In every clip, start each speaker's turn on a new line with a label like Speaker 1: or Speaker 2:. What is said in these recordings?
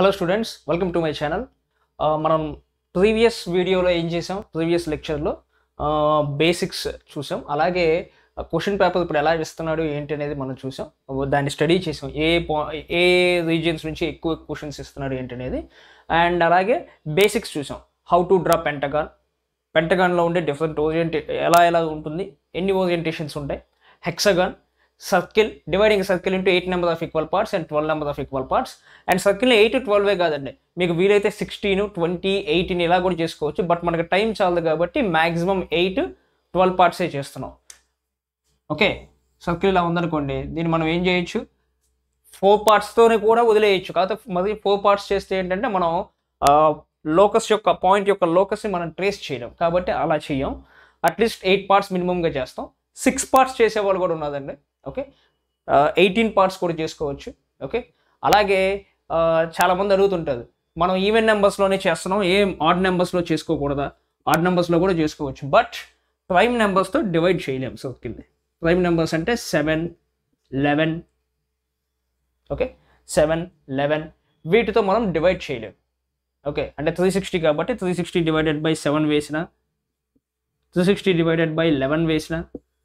Speaker 1: hello students welcome to my channel మనం previous వీడియోలో ఏం చేసాం ప్రీవియస్ లెక్చర్లో బేసిక్స్ చూసాం అలాగే క్వశ్చన్ పేపర్ ఇప్పుడు ఎలా ఇస్తున్నాడు ఏంటి అనేది మనం చూసాం దాన్ని స్టడీ చేసాం ఏ పా ఏ రీజియన్స్ నుంచి ఎక్కువ క్వశ్చన్స్ ఇస్తున్నాడు ఏంటి అనేది అండ్ అలాగే బేసిక్స్ చూసాం హౌ టు డ్రా పెంటగాన్ పెంటగాన్లో ఉండే డిఫరెంట్ ఓరియంటే ఎలా ఎలా ఉంటుంది ఎన్ని ఓరియంటేషన్స్ ఉంటాయి hexagon circle dividing circle into eight number of equal parts and twelve number of equal parts and circle eight ట్వెల్వే కాదండి మీకు వీలైతే సిక్స్టీన్ ట్వంటీ ఎయిటీన్ ఇలా కూడా చేసుకోవచ్చు బట్ మనకి టైం చాలదు కాబట్టి మ్యాక్సిమం ఎయిట్ ట్వెల్వ్ పార్ట్సే చేస్తున్నాం ఓకే సర్కిల్ ఇలా ఉందనుకోండి దీన్ని మనం ఏం చేయొచ్చు ఫోర్ పార్ట్స్తోనే కూడా వదిలేయచ్చు కాకపోతే మరి ఫోర్ పార్ట్స్ చేస్తే ఏంటంటే మనం లోకస్ యొక్క పాయింట్ యొక్క లోకస్ని మనం ట్రేస్ చేయలేం కాబట్టి అలా చెయ్యం అట్లీస్ట్ ఎయిట్ పార్ట్స్ మినిమంగా చేస్తాం సిక్స్ పార్ట్స్ చేసేవాళ్ళు కూడా ఉన్నదండి ఓకే ఎయిటీన్ పార్ట్స్ కూడా చేసుకోవచ్చు ఓకే అలాగే ఆ, చాలామంది అడుగుతుంటారు మనం ఈవెన్ నెంబర్స్లోనే చేస్తున్నాం ఏం ఆడ్ నెంబర్స్లో చేసుకోకూడదా ఆడ్ నెంబర్స్లో కూడా చేసుకోవచ్చు బట్ ప్రైమ్ నెంబర్స్తో డివైడ్ చేయలేం సర్కిల్ ప్రైమ్ నెంబర్స్ అంటే seven eleven okay seven eleven వీటితో మనం డివైడ్ చేయలేం ఓకే అంటే త్రీ సిక్స్టీ కాబట్టి three sixty divided by seven వేసిన three sixty divided by eleven వేసిన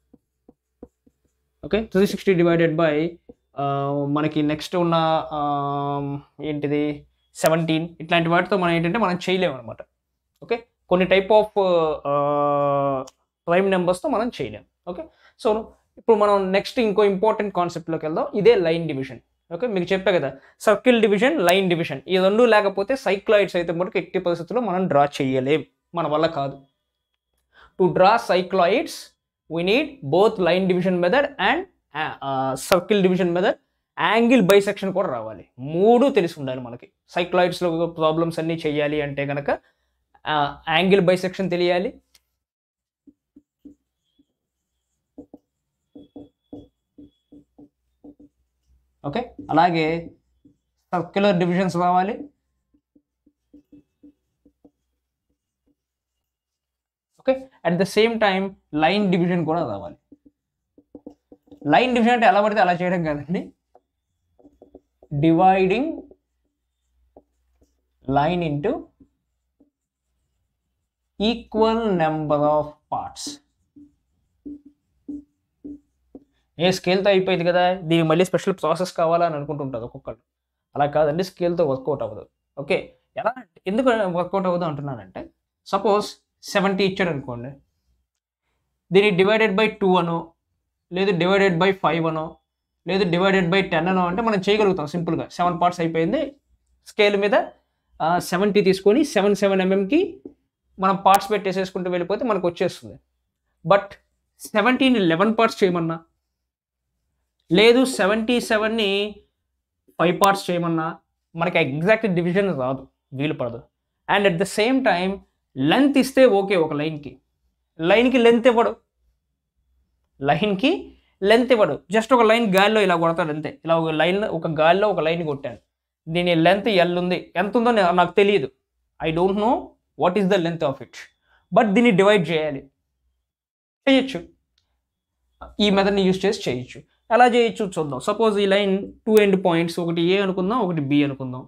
Speaker 1: okay three sixty divided by మనకి నెక్స్ట్ ఉన్న ఆ, ఏంటిది సెవెంటీన్ ఇట్లాంటి వాటితో మనం ఏంటంటే మనం చేయలేము అనమాట ఓకే కొన్ని టైప్ ఆఫ్ ప్రైమ్ నెంబర్స్తో మనం చేయలేం ఓకే సో ఇప్పుడు మనం నెక్స్ట్ ఇంకో ఇంపార్టెంట్ కాన్సెప్ట్లోకి వెళ్దాం ఇదే లైన్ డివిజన్ ఓకే మీకు చెప్పా కదా సర్కిల్ డివిజన్ లైన్ డివిజన్ ఈ రెండు లేకపోతే సైక్లాయిడ్స్ అయితే మటుకు ఎట్టి పరిస్థితుల్లో మనం డ్రా చేయలేం మన వల్ల కాదు to draw cycloids we need both line division method and circle division method angle bisection కూడా రావాలి మూడు తెలిసి ఉండాలి మనకి సైక్లాయిడ్స్లో ప్రాబ్లమ్స్ అన్నీ చేయాలి అంటే కనుక యాంగిల్ బైసెక్షన్ తెలియాలి ఓకే అలాగే సర్క్యులర్ డివిజన్స్ రావాలి okay at the same time line division కూడా రావాలి లైన్ డివిజన్ అంటే ఎలా పడితే అలా చేయడం కాదండి dividing line into equal number of parts ఏ స్కేల్తో అయిపోయింది కదా దీనికి మళ్ళీ స్పెషల్ ప్రాసెస్ కావాలని అనుకుంటుంటుంది ఒక్కొక్కరు అలా కాదండి స్కేల్తో వర్కౌట్ అవ్వదు ఓకే ఎలా ఎందుకు వర్కౌట్ అవ్వదు అంటున్నానంటే సపోజ్ సెవెంటీ ఇచ్చాడు అనుకోండి దీన్ని డివైడెడ్ బై టూ అనో లేదు డివైడెడ్ బై ఫైవ్ అనో లేదు డివైడెడ్ బై టెన్ అనో అంటే మనం చేయగలుగుతాం సింపుల్గా సెవెన్ పార్ట్స్ అయిపోయింది స్కేల్ మీద సెవెంటీ తీసుకొని సెవెన్ సెవెన్ ఎంఎంకి మనం పార్ట్స్ పెట్టేసేసుకుంటూ వెళ్ళిపోతే మనకు వచ్చేస్తుంది బట్ సెవెంటీని లెవెన్ పార్ట్స్ చేయమన్నా లేదు సెవెంటీ సెవెన్ని ఫైవ్ పార్ట్స్ చేయమన్నా మనకి ఎగ్జాక్ట్ డివిజన్ రాదు వీలు పడదు and at the same time length ఇస్తే ఓకే ఒక లైన్కి లైన్కి లెంత్ ఇవ్వడు లైన్కి లెంత్ ఇవ్వడు జస్ట్ ఒక లైన్ గాల్లో ఇలా కొడతాడు అంతే ఇలా ఒక లైన్ ఒక గాల్లో ఒక లైన్ కొట్టాను దీని లెంత్ ఎల్ ఉంది ఎంత ఉందో నా- నాకు తెలియదు I don't know what is the length of it but దీన్ని డివైడ్ చేయాలి చేయొచ్చు ఈ మెథడ్ని యూజ్ చేసి చేయొచ్చు ఎలా చేయొచ్చు చూద్దాం సపోజ్ ఈ లైన్ టూ ఎండ్ పాయింట్స్ ఒకటి ఏ అనుకుందాం ఒకటి బి అనుకుందాం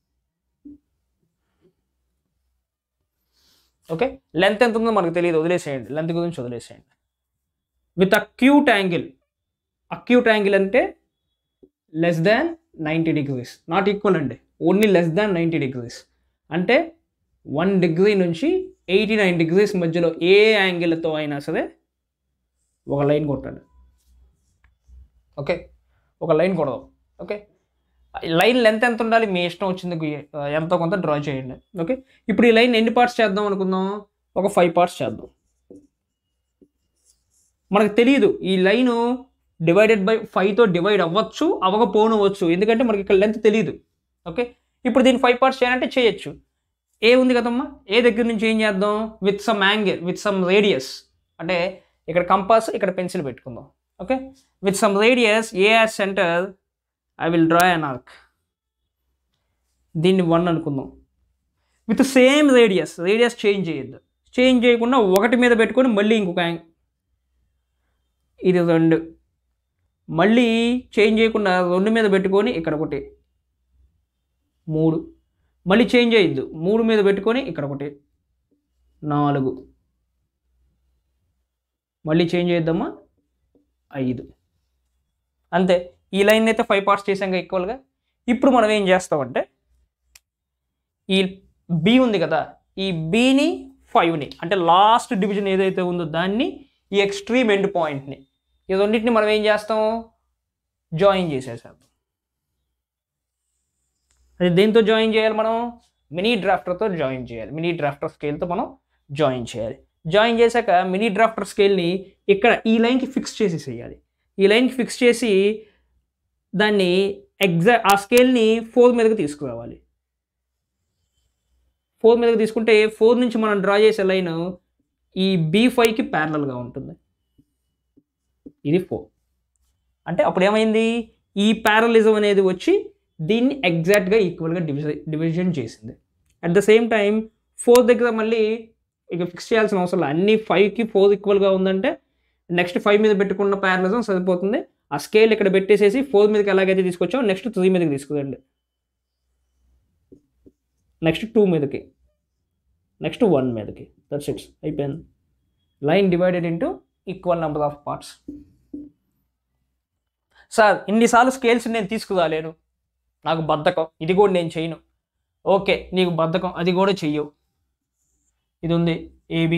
Speaker 1: ఓకే లెంత్ ఎంత ఉందో మనకు తెలియదు వదిలేసేయండి లెంత్ గురించి వదిలేసేయండి with acute angle acute angle అంటే less than ninety degrees not equal అండి only less than ninety degrees అంటే వన్ డిగ్రీ నుంచి ఎయిటీ నైన్ డిగ్రీస్ మధ్యలో ఏ యాంగిల్తో అయినా సరే ఒక లైన్ కొట్టండి ఓకే ఒక లైన్ కొడదాం ఓకే లైన్ లెంత్ ఎంత ఉండాలి మీ ఇష్టం వచ్చింది గు- ఎంతో కొంత డ్రా చేయండి ఓకే ఇప్పుడు ఈ లైన్ ఎన్ని పార్ట్స్ చేద్దాం అనుకుందాం ఒక ఫైవ్ పార్ట్స్ చేద్దాం మనకు తెలియదు ఈ లైను డివైడెడ్ బై ఫైవ్తో డివైడ్ అవ్వచ్చు అవ్వకపోనవచ్చు ఎందుకంటే మనకి ఇక్కడ లెంత్ తెలియదు ఓకే ఇప్పుడు దీన్ని ఫైవ్ పార్ట్స్ చేయాలంటే చేయొచ్చు ఏ ఉంది కదమ్మా ఏ దగ్గర నుంచి ఏం చేద్దాం with some angle with some radius అంటే ఇక్కడ కంపాస్ ఇక్కడ పెన్సిల్ పెట్టుకుందాం okay with some radius A as center I will draw an arc దీన్ని వన్ అనుకుందాం with same radius radius change చేయొద్దు చేంజ్ చేయకుండా ఒకటి మీద పెట్టుకొని మళ్ళీ ఇంకొక యాంగ్ ఇది రెండు మళ్ళీ చేంజ్ చేయకుండా రెండు మీద పెట్టుకొని ఇక్కడ ఒకటి మూడు మళ్ళీ చేంజ్ అయ్యిద్దు మూడు మీద పెట్టుకొని ఇక్కడ ఒకటి నాలుగు మళ్ళీ చేంజ్ చేద్దామా ఐదు అంతే ఈ లైన్ అయితే ఫైవ్ పార్ట్స్ చేసాం ఈక్వల్గా ఇప్పుడు మనం ఏం చేస్తామంటే ఈ బి ఉంది కదా ఈ బిని ఫైవ్ని అంటే లాస్ట్ డివిజన్ ఏదైతే ఉందో దాన్ని ఈ ఎక్స్ట్రీమ్ ఎండ్ పాయింట్ని ఈ రెండింటిని మనం ఏం చేస్తాం జాయిన్ చేసేసాం అది దేంతో జాయిన్ చేయాలి మనం మినీ డ్రాఫ్టర్తో జాయిన్ చేయాలి మినీ డ్రాఫ్టర్ స్కేల్తో మనం జాయిన్ చేయాలి జాయిన్ చేశాక మినీ డ్రాఫ్టర్ స్కేల్ని ఇక్కడ ఈ లైన్కి ఫిక్స్ చేసేసేయాలి ఈ లైన్కి ఫిక్స్ చేసి దాన్ని ఎగ్జాక్ట్ ఆ స్కేల్ని ఫోర్ మీదకి తీసుకురావాలి ఫోర్ మీదకి తీసుకుంటే ఫోర్ నుంచి మనం డ్రా చేసే లైన్ ఈ బీ ఫైవ్కి ప్యారలల్గా ఉంటుంది ఇది ఫోర్ అంటే అప్పుడు ఏమైంది ఈ ప్యారలిజం అనేది వచ్చి దీన్ని ఎగ్జాక్ట్గా ఈక్వల్గా డివిజన్ డివిజన్ చేసింది at the same time four దగ్గర మళ్ళీ ఇక ఫిక్స్ చేయాల్సిన అవసరం లేదు అన్ని ఫైవ్కి ఫోర్ ఈక్వల్గా ఉందంటే నెక్స్ట్ ఫైవ్ మీద పెట్టుకున్న ప్యారలిజం సరిపోతుంది ఆ స్కేల్ ఇక్కడ పెట్టేసేసి ఫోర్ మీదకి ఎలాగైతే తీసుకొచ్చామో నెక్స్ట్ త్రీ మీదకి తీసుకురండి నెక్స్ట్ టూ మీదకి నెక్స్ట్ వన్ మీదకి దట్స్ ఇట్స్ అయిపోయింది line divided into equal number of parts sir ఇన్నిసార్లు స్కేల్స్ నేను తీసుకురాలేను నాకు బద్ధకం ఇది కూడా నేను చేయను ఓకే నీకు బద్ధకం అది కూడా చెయ్యవు ఇది ఉంది ఏబి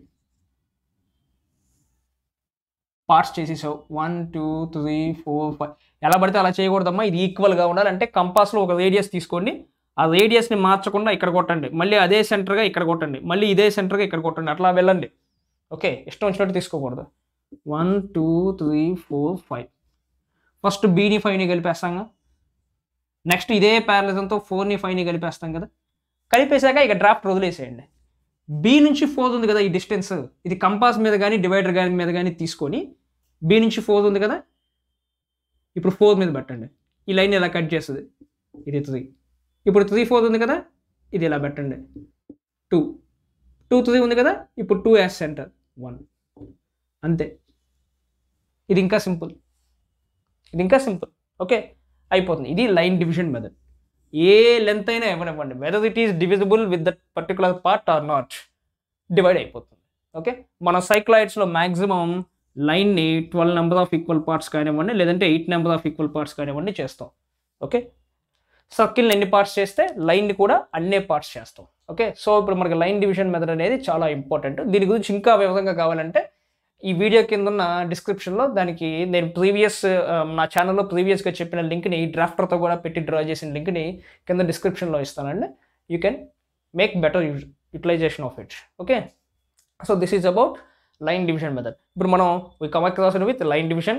Speaker 1: పార్ట్స్ చేసేసావు one two three four five ఎలా పడితే అలా చేయకూడదమ్మా ఇది ఈక్వల్గా ఉండాలి అంటే కంపాస్లో ఒక రేడియస్ తీసుకోండి ఆ రేడియస్ని మార్చకుండా ఇక్కడ కొట్టండి మళ్ళీ అదే సెంటర్గా ఇక్కడ కొట్టండి మళ్ళీ ఇదే సెంటర్గా ఇక్కడ కొట్టండి అట్లా వెళ్ళండి ఓకే ఇష్టం వచ్చినట్టు తీసుకోకూడదు one two three four five first బీని ఫైవ్ని కలిపేస్తాంగా నెక్స్ట్ ఇదే ప్యారలిజంతో ఫోర్ని ఫైవ్ని కలిపేస్తాం కదా కలిపేశాక ఇక డ్రాఫ్ట్ వదిలేసేయండి బి నుంచి ఫోర్ ఉంది కదా ఈ డిస్టెన్స్ ఇది కంపాస్ మీద కానీ డివైడర్ కానీ మీద కానీ తీసుకొని బి నుంచి ఫోర్ ఉంది కదా ఇప్పుడు ఫోర్ మీద పెట్టండి ఈ లైన్ ఇలా కట్ చేస్తుంది ఇది త్రీ ఇప్పుడు త్రీ ఫోర్ ఉంది కదా ఇది ఇలా పెట్టండి టూ టూ త్రీ ఉంది కదా ఇప్పుడు టూ యాస్ సెంటర్ వన్ అంతే ఇది ఇంకా సింపుల్ ఇది ఇంకా సింపుల్ ఓకే అయిపోతుంది ఇది లైన్ డివిజన్ మెథడ్ ఏ లెంత్ అయినా ఇవ్వనివ్వండి whether it is divisible with that particular part or not divide అయిపోతుంది ఓకే మన సైక్లాయిడ్స్లో మ్యాక్సిమం లైన్ని twelve number of equal parts కానివ్వండి లేదంటే eight number of equal parts కానివ్వండి చేస్తాం ఓకే సర్కిల్ని ఎన్ని పార్ట్స్ చేస్తే లైన్ని కూడా అన్నే పార్ట్స్ చేస్తాం ఓకే సో ఇప్పుడు మనకి లైన్ డివిజన్ మెథడ్ అనేది చాలా ఇంపార్టెంట్ దీని గురించి ఇంకా వివరంగా కావాలంటే ఈ వీడియో కింద ఉన్న డిస్క్రిప్షన్లో దానికి నేను ప్రీవియస్ నా ఛానల్లో ప్రీవియస్గా చెప్పిన లింక్ని ఈ డ్రాఫ్టర్తో కూడా పెట్టి డ్రా చేసిన లింక్ని కింద డిస్క్రిప్షన్లో ఇస్తానండి you can make better utilization of it okay so this is about line division method ఇప్పుడు మనం we come across with line division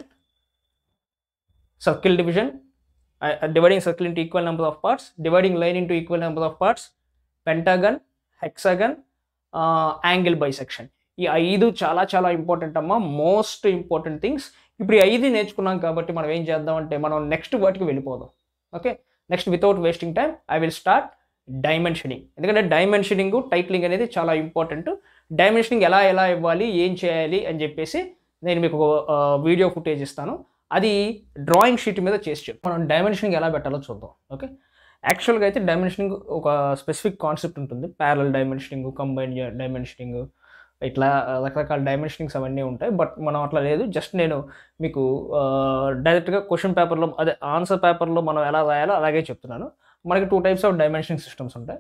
Speaker 1: circle division dividing circle into equal number of parts dividing line into equal number of parts pentagon hexagon angle bisection ఈ ఐదు చాలా చాలా important అమ్మా most important things ఇప్పుడు ఈ ఐదు నేర్చుకున్నాం కాబట్టి మనం ఏం చేద్దామంటే మనం నెక్స్ట్ వాటికి వెళ్ళిపోదాం okay next without wasting time I will start dimensioning ఎందుకంటే డైమెన్షనింగ్ టైట్లింగ్ అనేది చాలా ఇంపార్టెంట్ డైమెన్షనింగ్ ఎలా ఎలా ఇవ్వాలి ఏం చేయాలి అని చెప్పేసి నేను మీకు వీడియో ఫుటేజ్ ఇస్తాను అది డ్రాయింగ్ షీట్ మీద చేసి చెప్తాను మనం డైమెన్షనింగ్ ఎలా పెట్టాలో చూద్దాం ఓకే యాక్చువల్గా అయితే డైమెన్షనింగ్ ఒక స్పెసిఫిక్ కాన్సెప్ట్ ఉంటుంది ప్యారల్ డైమెన్షనింగ్ కంబైన్ డైమెన్షనింగ్ ఇట్లా రకరకాల డైమెన్షనింగ్స్ అవన్నీ ఉంటాయి బట్ మనం అట్లా లేదు జస్ట్ నేను మీకు డైరెక్ట్గా క్వశ్చన్ పేపర్లో అదే ఆన్సర్ పేపర్లో మనం ఎలా రాయాలో అలాగే చెప్తున్నాను మనకి two types of dimensioning systems ఉంటాయి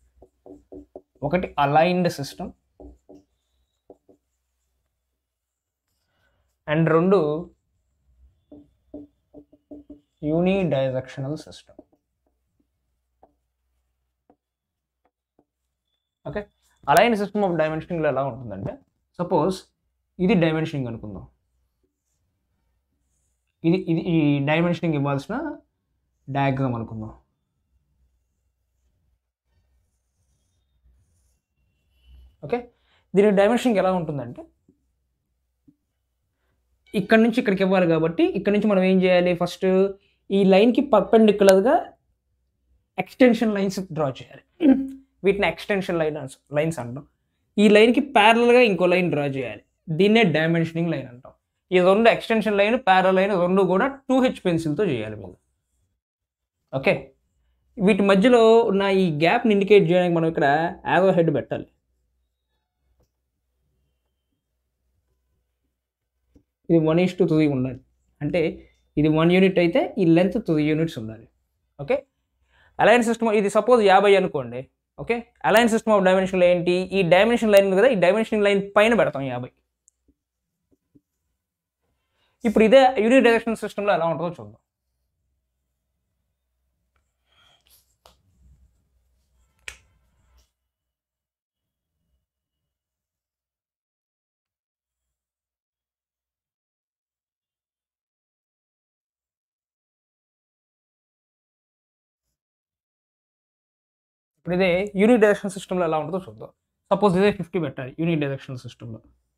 Speaker 1: ఒకటి అలైన్డ్ సిస్టమ్ అండ్ రెండు unidirectional system okay align system of డైమెన్షనింగ్లో ఎలా ఉంటుందంటే సపోజ్ ఇది డైమెన్షనింగ్ అనుకుందాం ఇది ఇది ఈ డైమెన్షనింగ్ ఇవ్వాల్సిన డయాగ్రామ్ అనుకుందాం ఓకే దీని డైమెన్షనింగ్ ఎలా ఉంటుందంటే ఇక్కడ నుంచి ఇక్కడికి ఇవ్వాలి కాబట్టి ఇక్కడ నుంచి మనం ఏం చేయాలి ఫస్ట్ ఈ లైన్కి పర్పెండిక్యులర్గా ఎక్స్టెన్షన్ లైన్స్ డ్రా చేయాలి వీటిని ఎక్స్టెన్షన్ లైన్స్ లైన్స్ అంటాం ఈ లైన్కి ప్యారల్గా ఇంకో లైన్ డ్రా చేయాలి దీన్నే డైమెన్షనింగ్ లైన్ అంటాం ఈ రెండు ఎక్స్టెన్షన్ లైన్ ప్యారల్ లైన్ రెండు కూడా టూ హెచ్ పెన్సిల్తో చేయాలి మీరు ఓకే వీటి మధ్యలో ఉన్న ఈ గ్యాప్ని ఇండికేట్ చేయడానికి మనం ఇక్కడ యారో హెడ్ పెట్టాలి ఇది వన్ ఈస్ టు త్రీ ఉండాలి అంటే ఇది వన్ యూనిట్ అయితే ఈ లెంత్ త్రీ యూనిట్స్ ఉండాలి ఓకే అలైన్ సిస్టమ్ ఇది సపోజ్ యాభై అనుకోండి okay align system of dimension ఏంటి ఈ డైమెన్షన్ లైన్ ఉంది కదా ఈ డైమెన్షన్ లైన్ పైన పెడతాం యాభై ఇప్పుడు ఇదే యూనిట్ డైరెక్షన్ సిస్టంలో ఎలా ఉంటుందో చూద్దాం ఇప్పుడు ఇదే యూనిట్ డైరెక్షన్ సిస్టంలో ఎలా ఉంటుందో చూద్దాం సపోజ్ ఇదే ఫిఫ్టీ పెట్టాలి యూనిట్ డైరెక్షన్ సిస్టంలో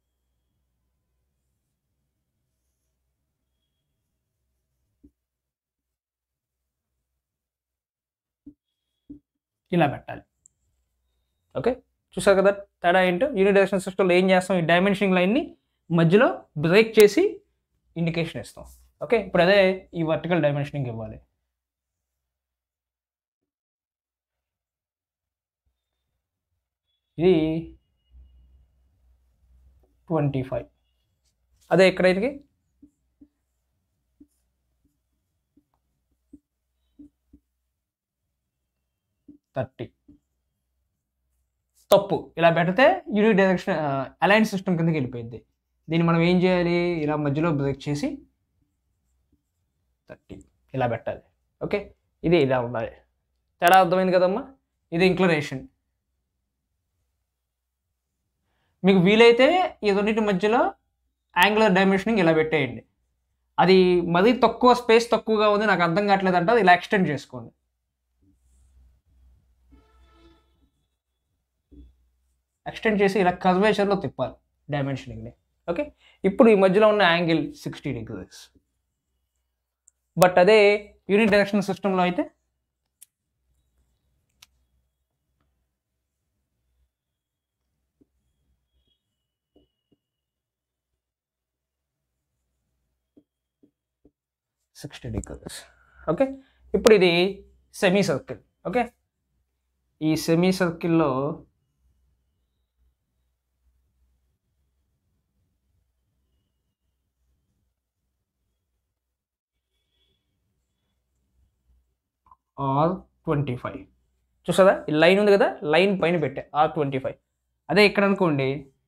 Speaker 1: ఇలా పెట్టాలి ఓకే చూసారు కదా తేడా ఏంటో యూనిట్ డైరెక్షన్ సిస్టంలో ఏం చేస్తాం ఈ డైమెన్షనింగ్ లైన్ని మధ్యలో బ్రేక్ చేసి ఇండికేషన్ ఇస్తాం ఓకే ఇప్పుడు అదే ఈ వర్టికల్ డైమెన్షనింగ్ ఇవ్వాలి ఇది ట్వంటీ ఫైవ్ అదే ఎక్కడైతే థర్టీ తప్పు ఇలా పెడితే యూనిట్ డైరెక్షన్ అలైన్ సిస్టమ్ కిందకి వెళ్ళిపోయింది దీన్ని మనం ఏం చేయాలి ఇలా మధ్యలో బ్రేక్ చేసి థర్టీ ఇలా పెట్టాలి ఓకే ఇది ఇలా ఉండాలి తేడా అర్థమైంది కదమ్మా ఇది ఇంక్లరేషన్ మీకు వీలైతే ఈ రెండింటి మధ్యలో యాంగులర్ డైమెన్షనింగ్ ఇలా పెట్టేయండి అది మరీ తక్కువ స్పేస్ తక్కువగా ఉంది నాకు అర్థం కావట్లేదు అంటే అది ఇలా ఎక్స్టెండ్ చేసుకోండి ఎక్స్టెండ్ చేసి ఇలా కర్వేచర్లో తిప్పాలి డైమెన్షనింగ్ని ఓకే ఇప్పుడు ఈ మధ్యలో ఉన్న యాంగిల్ సిక్స్టీ డిగ్రీస్ బట్ అదే యూనిట్ డైరెక్షన్ సిస్టంలో అయితే సిక్స్టీ డిగ్రీస్ ఓకే ఇప్పుడు ఇది సెమీ సర్కిల్ ఓకే ఈ సెమీ సర్కిల్లో ఆర్ ట్వంటీ ఫైవ్ చూసారా ఈ లైన్ ఉంది కదా లైన్ పైన పెట్టే ఆర్ ట్వంటీ ఫైవ్ అదే ఇక్కడ అనుకోండి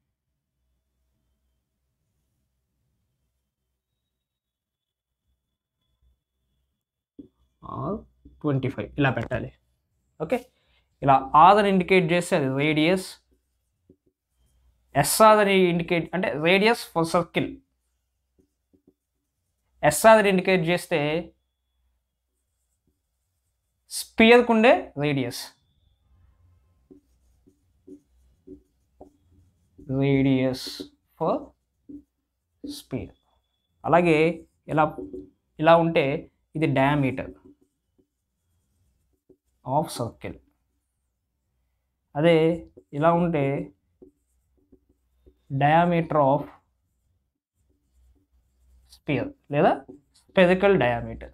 Speaker 1: ఆర్ ట్వంటీ ఫైవ్ ఇలా పెట్టాలి ఓకే ఇలా ఆర్ అని ఇండికేట్ చేస్తే అది రేడియస్ ఎస్ఆర్ అని ఇండికేట్ అంటే రేడియస్ ఫర్ సర్కిల్ ఎస్ఆర్ అని ఇండికేట్ చేస్తే స్పియర్కు ఉండే రేడియస్ రేడియస్ ఫర్ స్పియర్ అలాగే ఇలా ఇలా ఉంటే ఇది డయామీటర్ ఆఫ్ సర్కిల్ అదే ఇలా ఉంటే డయామీటర్ ఆఫ్ స్పియర్ లేదా స్పెరికల్ డయామీటర్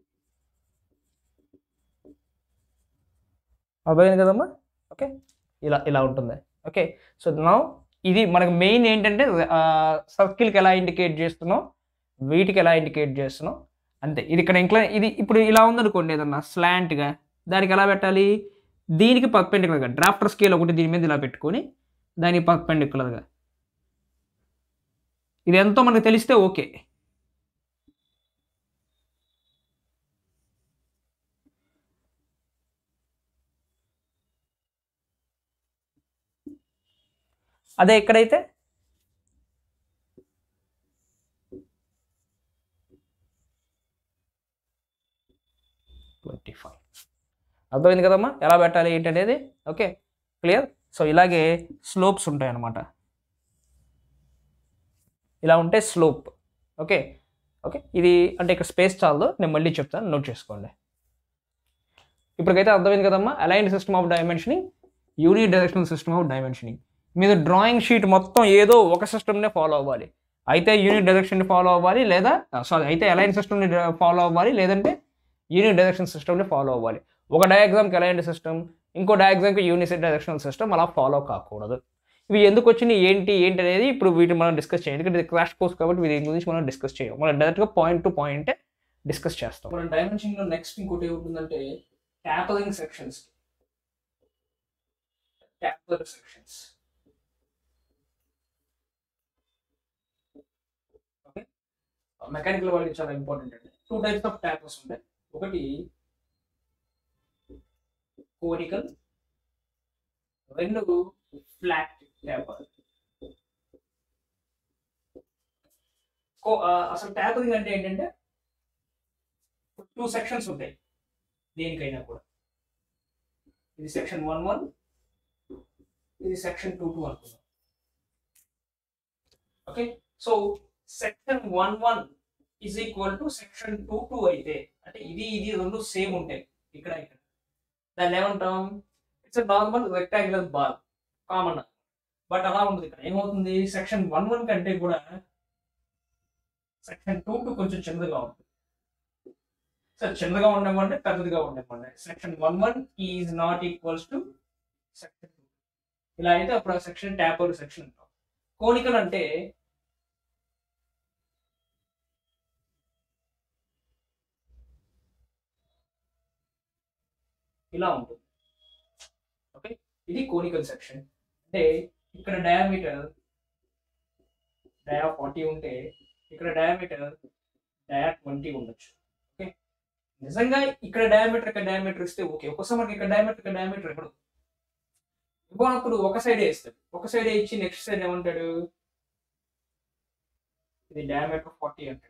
Speaker 1: అర్థమైంది కదమ్మా ఓకే ఇలా ఇలా ఉంటుంది ఓకే సో నా ఇది మనకు మెయిన్ ఏంటంటే సర్కిల్కి ఎలా ఇండికేట్ చేస్తున్నాం వీటికి ఎలా ఇండికేట్ చేస్తున్నాం అంతే ఇది ఇక్కడ ఇంక్లై ఇది ఇప్పుడు ఇలా ఉందనుకోండి ఏదన్నా స్లాంట్గా దానికి ఎలా పెట్టాలి దీనికి పర్పెండికులర్గా డ్రాఫ్టర్ స్కేల్ ఒకటి దీని మీద ఇలా పెట్టుకొని దానికి పర్పెండికులర్గా ఇది ఎంతో మనకు తెలిస్తే ఓకే అదే ఎక్కడైతే ట్వంటీ ఫైవ్ అర్థమైంది కదమ్మా ఎలా పెట్టాలి ఏంటి అనేది ఓకే క్లియర్ సో ఇలాగే స్లోప్స్ ఉంటాయి అన్నమాట ఇలా ఉంటే స్లోప్ ఓకే ఓకే ఇది అంటే ఇక్కడ స్పేస్ చాలదు నేను మళ్ళీ చెప్తాను నోట్ చేసుకోండి ఇప్పటికైతే అర్థమైంది కదమ్మా align system of dimensioning unit directional system of dimensioning మీరు డ్రాయింగ్ షీట్ మొత్తం ఏదో ఒక సిస్టమ్నే ఫాలో అవ్వాలి అయితే యూనిట్ డైరెక్షన్ని ఫాలో అవ్వాలి లేదా సారీ అయితే అలైన్ సిస్టమ్ని ఫాలో అవ్వాలి లేదంటే యూనిట్ డైరెక్షన్ సిస్టమ్ని ఫాలో అవ్వాలి ఒక డయాగ్రామ్కి ఎలాంటి సిస్టమ్ ఇంకో డయాగ్రామ్కి యూనిసెట్ డైరెక్షనల్ సిస్టమ్ అలా ఫాలో కాకూడదు ఇవి ఎందుకు వచ్చినాయి ఏంటి ఏంటి అనేది ఇప్పుడు వీటిని మనం డిస్కస్ చేయాలి ఎందుకంటే ఇది క్రాష్ కోర్స్ కాబట్టి వీటి గురించి మనం డిస్కస్ చేయం మనం డైరెక్ట్గా పాయింట్ టు పాయింట్ డిస్కస్ చేస్తాం మన డైమెన్షన్లో నెక్స్ట్ ఇంకోటి ఏముంటుందంటే tapering sections taper sections okay mechanical వాళ్ళకి చాలా ఇంపార్టెంట్ అండి టూ టైప్స్ ఆఫ్ ట్యాపర్స్ ఉంటాయి ఒకటి కోనికల్ రెండు ఫ్లాట్ ట్యాపర్ అసలు ట్యాపరింగ్ అంటే ఏంటంటే టూ సెక్షన్స్ ఉంటాయి దేనికైనా కూడా ఇది సెక్షన్ వన్ వన్ ఇది సెక్షన్ టూ టూ అనుకుందాం okay so section one one is equal to section two two అయితే అంటే ఇది ఇది రెండు సేమ్ ఉంటాయి ఇక్కడ ఇక్కడ దాన్ని ఏమంటాం it's normal rectangular bar common but అలా ఉంటుంది ఇక్కడ ఏమవుతుంది సెక్షన్ వన్ వన్ కంటే కూడా సెక్షన్ టూ టూ కొంచెం చిన్నదిగా ఉంటుంది సార్ చిన్నగా ఉండమంటే పెద్దదిగా ఉండమండి section one one is not equals to section two two అయితే అప్పుడు సెక్షన్ ట్యాపర్ సెక్షన్ అంటాం కోనికల్ అంటే ఇలా ఉంటుంది ఓకే ఇది కోనికల్ సెక్షన్ అంటే ఇక్కడ డయామీటర్ డయా ఫార్టీ ఉంటే ఇక్కడ డయామీటర్ డయా ట్వంటీ ఉండొచ్చు ఓకే నిజంగా ఇక్కడ డయామీటర్ ఇక్కడ డయామీటర్ ఇస్తే ఓకే ఒక్కోసారి మనకి ఇక్కడ డయామీటర్ ఇక్కడ డయామీటర్ ఎప్పుడు ఇవ్వనప్పుడు ఒక సైడే ఇస్తాడు ఒక సైడే ఇచ్చి నెక్స్ట్ సైడ్ ఏమంటాడు ఇది డయామీటర్ ఫార్టీ అంటాడు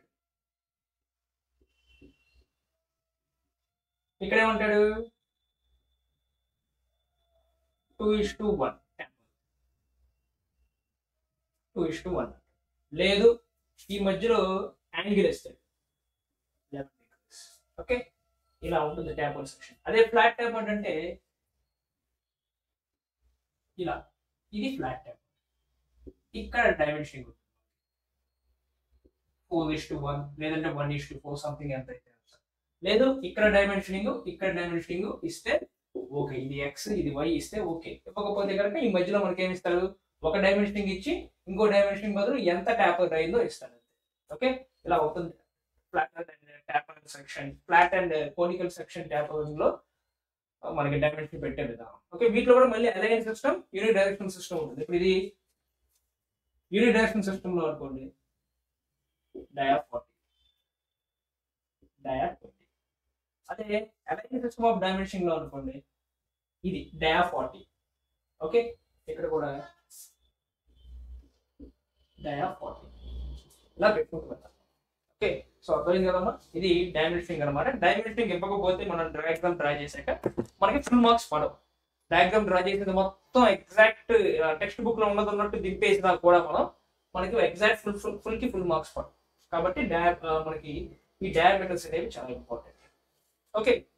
Speaker 1: ఇక్కడ ఏమంటాడు two is to one two is to one లేదు ఈ మధ్యలో యాంగిల్ ఇస్తాడు ఓకే ఇలా ఉంటుంది ట్యాపర్ సెక్షన్ అదే ఫ్లాట్ ట్యాపర్ అంటే ఇలా ఇది ఫ్లాట్ ట్యాప్ ఇక్కడ dimension four is to one లేదంటే one is to four something ఎంత అయితే లేదు ఇక్కడ డైమెన్షనింగ్ ఇక్కడ డైమెన్షనింగ్ ఇస్తే ఓకే ఇది ఎక్స్ ఇది వై ఇస్తే ఓకే ఇవ్వకపోతే కనుక ఈ మధ్యలో మనకి ఏమి ఇస్తారు ఒక డైమెన్షనింగ్ ఇచ్చి ఇంకో డైమెన్షనింగ్ బదులు ఎంత ట్యాపర్ అయిందో ఇస్తారు ఓకే ఇలా అవుతుంది flat and taper section flat and conical section tapering లో మనకి డైమెన్షన్ పెట్టే విధానం ఓకే వీటిలో కూడా మళ్ళీ align system unit direction system ఉంటుంది ఇప్పుడు ఇది యూనిట్ డైరెక్షన్ సిస్టమ్ లో అనుకోండి డయా ఫార్టీ డయా ట్వంటీ అదే అలైన్ సిస్టమ్ ఆఫ్ డైమెన్షన్ లో అనుకోండి ఇది డయా ఫార్టీ ఓకే ఇక్కడ కూడా డయా ఫార్టీ ఇలా పెట్టుకుంటూ వెళ్తాం ఓకే సో అర్థమైంది కదమ్మా ఇది డైమెన్షనింగ్ అనమాట డైమెన్షనింగ్ ఇవ్వకపోతే మనం డయాగ్రామ్ డ్రా చేశాక మనకి ఫుల్ మార్క్స్ పడవు డయాగ్రామ్ డ్రా చేసేది మొత్తం ఎగ్జాక్ట్ టెక్స్ట్ బుక్ లో ఉన్నది ఉన్నట్టు దింపేసినా కూడా మనం మనకి ఎగ్జాక్ట్ ఫుల్ ఫుల్ ఫుల్ కి ఫుల్ మార్క్స్ పడవు కాబట్టి డయా మనకి ఈ డయామీటర్స్ అనేవి చాలా ఇంపార్టెంట్ ఓకే